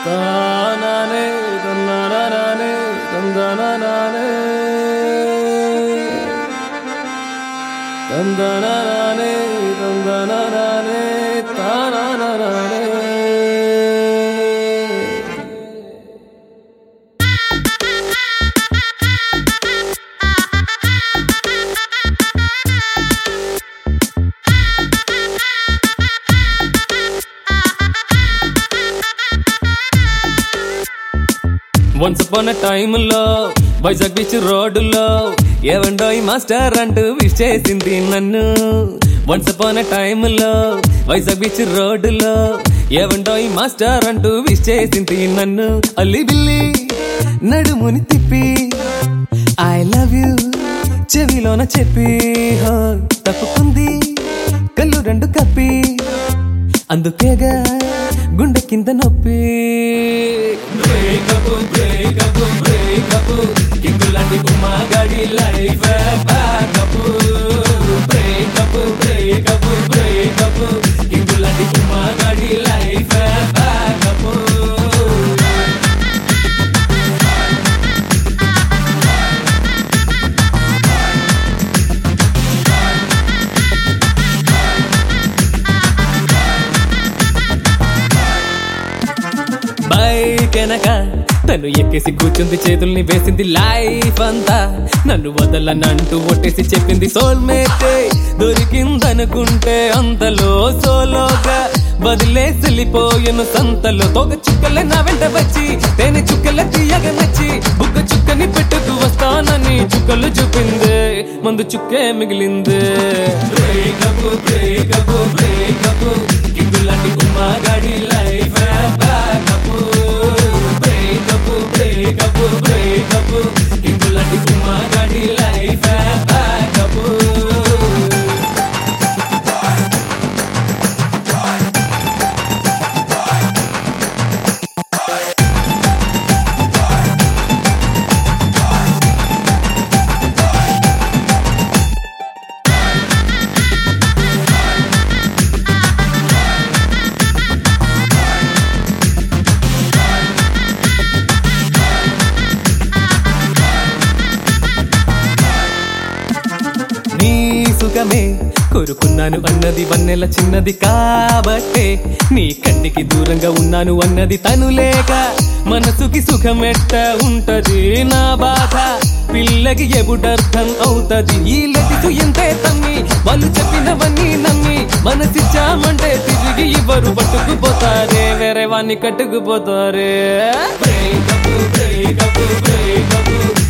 తానానే తన్నానానే తందనానానే తందనానానే తందనానానే తానానానే వన్స్ అపాన్ టైమ్ లో వైజాగ్ బీచ్ రోడ్డులో ఏవండోయ్ మాస్టర్ అంటూ విష్ చేసింది నన్ను వన్స్ అపాన్ టైమ్ లో వైజాగ్ బీచ్ రోడ్డులో ఏవండోయ్ మాస్టర్ అంటూ విష్ చేసింది నన్ను అల్లి బిల్లి నడుముని తిప్పి ఐ లవ్ యూ చెవిలోన చెప్పి హో, తప్పుకుంది కళ్ళు రెండు కప్పి అందుకేగా గుండె కింద నొప్పి బ్రేకప్ బ్రేకప్ బ్రేకప్ కింగులాంటి గుమ్మగాడి life backup breakup breakup breakup కింగులాంటి గుమ్మగాడి లైఫ్ బ్యాకప్ బైక్ వెనక తను ఎక్కేసి కూర్చుంది చేతుల్ని వేసింది లైఫ్ అంతా నన్ను వదలనంటూ ఒట్టేసి చెప్పింది సోల్మేట్ దొరికిందనుకుంటే అంతలో సోలోగా వదిలేసి వెళ్ళిపోయాను సంతలో తోక చుక్కలే నా వెంట వచ్చి తేనె చుక్కల తీయగా నచ్చి బుగ్గ చుక్కని పెట్టుకు వస్తానని చుక్కలు చూపింది మందు చుక్కే మిగిలింది బ్రేకప్ బ్రేకప్ బ్రేకప్ కింగులాంటి గుమ్మగాడి life backup breakup breakup breakup కింగులాంటి గుమ్మగాడి లైఫ్ బ్యాకప్ నీ సుఖమే కోరుకున్నాను అన్నది వన్నెల చిన్నది కాబట్టే నీ కంటికి దూరంగా ఉన్నాను అన్నది తను లేక మనసుకి సుఖమెట్ట ఉంటది నా బాధ పిల్లకి ఎప్పుడర్థం అవుతది ఈ లటిసు ఎంతే తమ్మి వాళ్ళు చెప్పినవన్నీ నమ్మి మనసిచ్చామంటే తిరిగి ఇవ్వరు పట్టుకుపోతారే వేరే వాణ్ణి కట్టుకుపోతారే బ్రేకప్ బ్రేకప్ బ్రేకప్